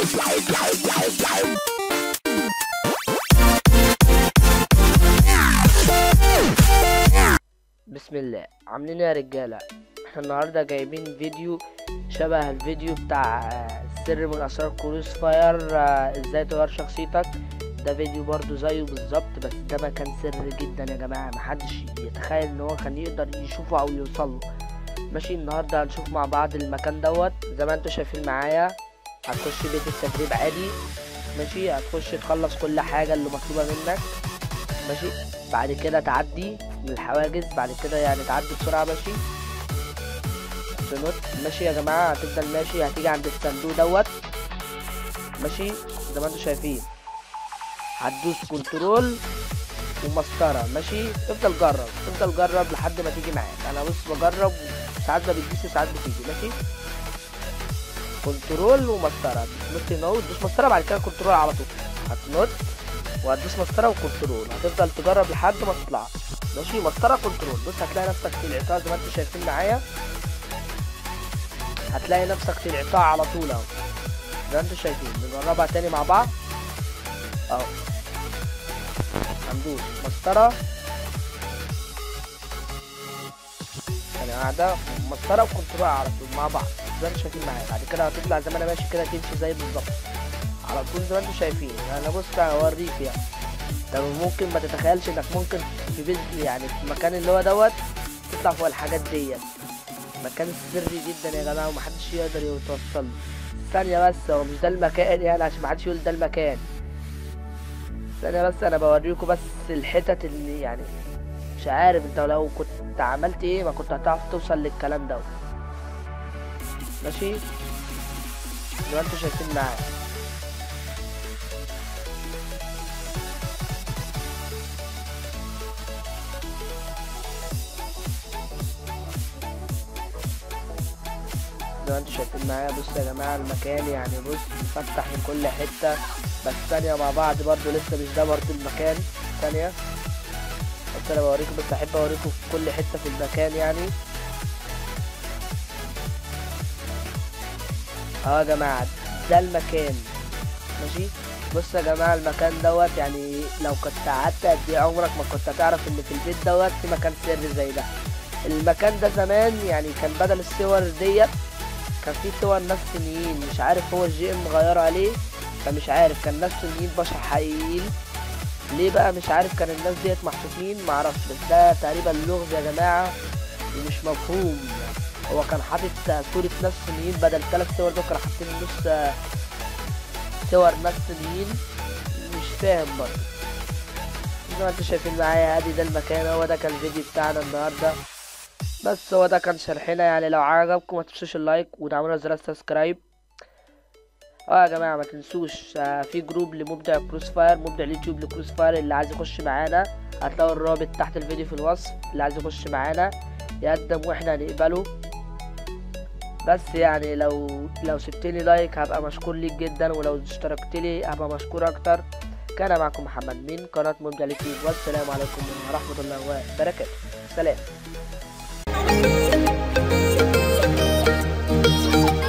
بسم الله عاملين ايه يا رجاله احنا النهارده جايبين فيديو شبه الفيديو بتاع آه، سر من اسرار كروس فاير آه، ازاي تغير شخصيتك ده فيديو برضو زيه بالظبط بس ده ما كان سر جدا يا جماعه محدش يتخيل ان هو كان يقدر يشوفه او يوصله ماشي النهارده هنشوف مع بعض المكان دوت زي ما انتوا شايفين معايا هتخش بيت التدريب عادي ماشي هتخش تخلص كل حاجه اللي مطلوبه منك ماشي بعد كده تعدي من الحواجز بعد كده يعني تعدي بسرعة ماشي تنط ماشي يا جماعة هتفضل ماشي هتيجي عند الصندوق دوت ماشي زي ما انتوا شايفين هتدوس كنترول ومسطرة ماشي افضل جرب افضل جرب لحد ما تيجي معاك انا بص بجرب ساعات ما بتجيش وساعات بتيجي ماشي كنترول ومسطرة تنط هنا اهو تدوس مسطرة بعد كده كنترول على طول هتنط وهتدوس مسطرة وكنترول هتفضل تجرب لحد ما تطلع ماشي مسطرة كنترول بص هتلاقي نفسك في الإعطاء زي ما انتوا شايفين معايا هتلاقي نفسك في الإعطاء على طول اهو زي ما انتوا شايفين نجربها تاني مع بعض اهو هندوس مسطرة ثانية قاعدة مسطرة وكنترول على طول مع بعض زي ما انتوا شايفين معايا بعد كده هتطلع زي ما انا ماشي كده تمشي زي بالظبط على طول زي ما انتوا شايفين انا بص هوريك يعني طب ممكن ما تتخيلش انك ممكن في بيت يعني في المكان اللي هو دوت تطلع فوق الحاجات ديت مكان سري جدا يا جماعه ومحدش يقدر يوصل له ثانيه بس هو مش ده المكان يعني عشان محدش يقول ده المكان ثانيه بس انا بوريكم بس الحتت اللي يعني مش عارف انت لو كنت عملت ايه ما كنت هتعرف توصل للكلام دوت ماشي زي ما انتوا شايفين معايا زي ما انتوا شايفين معايا بصوا يا جماعه المكان يعني بص مفتح من كل حته بس ثانيه مع بعض برضو لسه مش ده برضو المكان ثانيه بس انا بوريكم بس احب اوريكم في كل حته في المكان يعني اه يا جماعه ده المكان ماشي بص يا جماعه المكان دوت يعني لو كنت قعدت قد ايه عمرك ما كنت هتعرف ان في البيت دوت في مكان سري زي ده المكان ده زمان يعني كان بدل الصور ديت كان في صور ناس صينيين مش عارف هو الجي ام مغير عليه فمش عارف كان ناس صينيين بشر حقيقيين ليه بقى مش عارف كان الناس ديت محطوطين معرفش بس ده تقريبا لغز يا جماعة ومش مفهوم هو كان حاطط صورة ناس صينيين بدل ثلاث صور دول كانوا حاطين نص صور ناس صينيين مش فاهم برضه زي ما انتوا شايفين معايا ادي ده المكان هو ده كان الفيديو بتاعنا النهارده بس هو ده كان شرحنا يعني لو عجبكم ما تنسوش اللايك وتعملوا زر السبسكرايب اه يا جماعه ما تنسوش آه، في جروب لمبدع كروس فاير مبدع اليوتيوب لكروس فاير اللي عايز يخش معانا هتلاقوا الرابط تحت الفيديو في الوصف اللي عايز يخش معانا يقدم واحنا هنقبله بس يعني لو لو سبتلي لايك هبقى مشكور ليك جدا ولو اشتركت لي هبقى مشكور اكتر كان معكم محمد من قناه مبدع اليوتيوب والسلام عليكم ورحمه الله وبركاته سلام